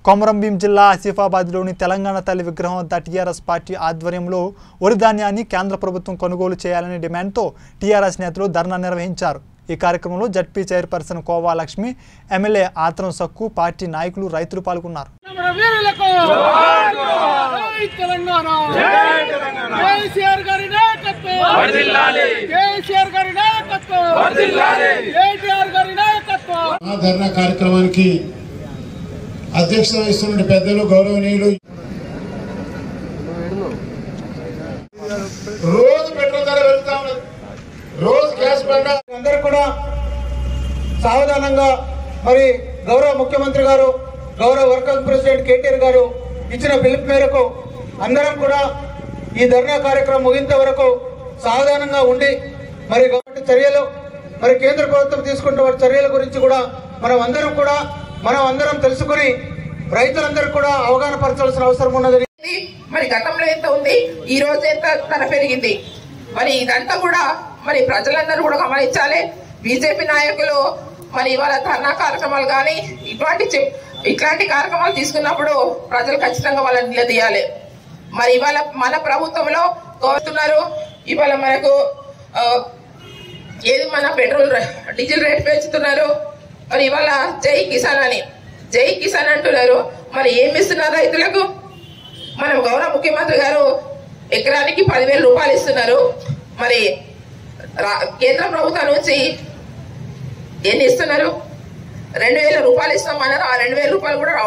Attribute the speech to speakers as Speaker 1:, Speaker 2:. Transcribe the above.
Speaker 1: కొమరంభీం జిల్లా ఆసిఫాబాద్లోని తెలంగాణ తల్లి విగ్రహం వద్ద టీఆర్ఎస్ పార్టీ ఆధ్వర్యంలో వరి ధాన్యాన్ని కేంద్ర ప్రభుత్వం కొనుగోలు చేయాలనే డిమాండ్తో టీఆర్ఎస్ నేతలు ధర్నా నిర్వహించారు ఈ కార్యక్రమంలో ZP chairperson Kova Lakshmi MLA Atram Sakku party నాయకులు రైతులు పాల్గొన్నారు
Speaker 2: మన వీరులకు జై తెలంగాణ కేసీఆర్ గారి నాయకత్వం కేసీఆర్ గారి నాయకత్వం కేటీఆర్ గారి నాయకత్వం
Speaker 3: ఆ ధర్నా కార్యక్రమానికి అధ్యక్షత వహిస్తున్న పెద్దలు గౌరవనీయులు రోజు పెట్రోల్ ధర పెరుగుతా ఉన్నది రోజు గ్యాస్ బండ
Speaker 4: అందరూ కూడా సావధానంగా మరి గౌరవ ముఖ్యమంత్రి గారు గౌరవ వర్కింగ్ ప్రెసిడెంట్ కేటీఆర్ గారు ఇచ్చిన పిలుపు మేరకు అందరం కూడా ఈ ధర్నా కార్యక్రమం ముగించే వరకు సావధానంగా ఉండి మరి గవర్నమెంట్ చర్యలు మరి కేంద్ర ప్రభుత్వం తీసుకుంటున్న చర్యల గురించి కూడా మనం అందరం కూడా మనం అందరం తెలుసుకుని రైతులందరూ కూడా అవగాహన పరచాల్సిన అవసరం ఉన్నదని
Speaker 5: ఉంది. మరి గతంలో ఎంత ఉంది ఈ రోజు ఎంత ధర పెరిగింది మరి ఇదంతా కూడా మరి ప్రజలందరూ కూడా గమనించాలి బీజేపీ నాయకులు మరి ఇవాళ ధర్నా కార్యక్రమాలు కానీ ఇటువంటి చె- ఇట్లాంటి కార్యక్రమాలు తీసుకున్నప్పుడు ప్రజలు ఖచ్చితంగా వాళ్ళని నిలదీయాలి మరి ఇవాళ మన ప్రభుత్వంలో కోరుతున్నారు ఇవాళ మనకు ఆ, ఏది మన పెట్రోల్ రే- డీజిల్ రేట్ పెంచుతున్నారు మరి ఇవాళ జై కిసాన్ అని జై కిసాన్ అంటున్నారు మరి ఏమి ఇస్తున్నారు రైతులకు మనం గౌరవ ముఖ్యమంత్రి గారు ఎకరానికి పదివేల రూపాయలు ఇస్తున్నారు మరి రా- కేంద్ర ప్రభుత్వం నుంచి ఎన్ని ఇస్తున్నారు రెండు వేల రూపాయలు ఇస్తామన్నారు ఆ రెండు వేల రూపాయలు కూడా రావు.